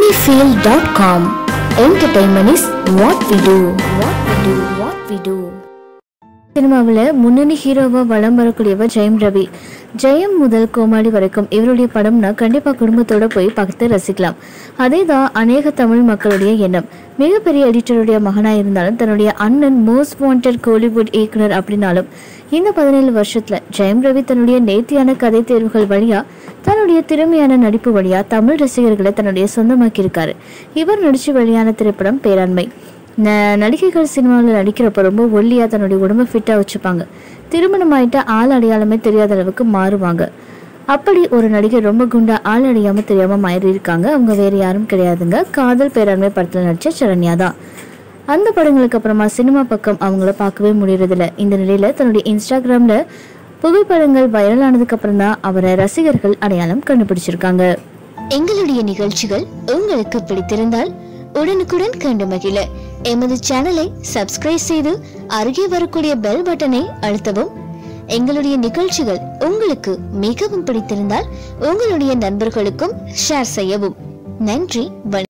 Sunnyfield.com. Entertainment is what we do. What we do. What we do. சினிமாவில் முன்னணி ஹீரோவா வலம் வரக்கூடியவர் ஜெயம் ரவி ஜெயம் முதல் கோமாளி வரைக்கும் இவருடைய படம்னா கண்டிப்பாக குடும்பத்தோட போய் பார்த்து ரசிக்கலாம் அதே தான் அநேக தமிழ் மக்களுடைய எண்ணம் மிகப்பெரிய எடிட்டருடைய மகனாக இருந்தாலும் தன்னுடைய அண்ணன் மோஸ்ட் வாண்டட் கோலிவுட் இயக்குனர் அப்படின்னாலும் இந்த பதினேழு வருஷத்துல ஜெயம் ரவி தன்னுடைய நேர்த்தியான கதை தேர்வுகள் வழியா தன்னுடைய திறமையான நடிப்பு வழியா தமிழ் ரசிகர்களை தன்னுடைய சொந்தமாக்கியிருக்காரு இவர் நடிச்சு வெளியான திரைப்படம் பேராண்மை ந- நடிகைகள் சினிமாவில் நடிக்கிறப்ப ரொம்ப ஒல்லியாக தன்னுடைய உடம்பை ஃபிட்டாக வச்சுப்பாங்க திருமணம் ஆயிட்டா ஆள் அடையாளமே தெரியாத அளவுக்கு மாறுவாங்க அப்படி ஒரு நடிகை ரொம்ப குண்டா ஆள் அடையாம தெரியாம மாறி இருக்காங்க அவங்க வேற யாரும் கிடையாதுங்க காதல் பேராண்மை படத்தில் நடிச்ச சரண்யா தான் அந்த படங்களுக்கு அப்புறமா சினிமா பக்கம் அவங்கள பார்க்கவே முடியறதில்ல இந்த நிலையில தன்னுடைய இன்ஸ்டாகிராம்ல புகைப்படங்கள் வைரலானதுக்கு அப்புறம் தான் அவரை ரசிகர்கள் அடையாளம் கண்டுபிடிச்சிருக்காங்க எங்களுடைய நிகழ்ச்சிகள் உங்களுக்கு பிடித்திருந்தால் உடனுக்குடன் கண்டு மகிழ எமது சேனலை சப்ஸ்கிரைப் செய்து அருகே வரக்கூடிய பெல் பட்டனை அழுத்தவும் எங்களுடைய நிகழ்ச்சிகள் உங்களுக்கு மிகவும் பிடித்திருந்தால் உங்களுடைய நண்பர்களுக்கும் ஷேர் செய்யவும் நன்றி வணக்கம்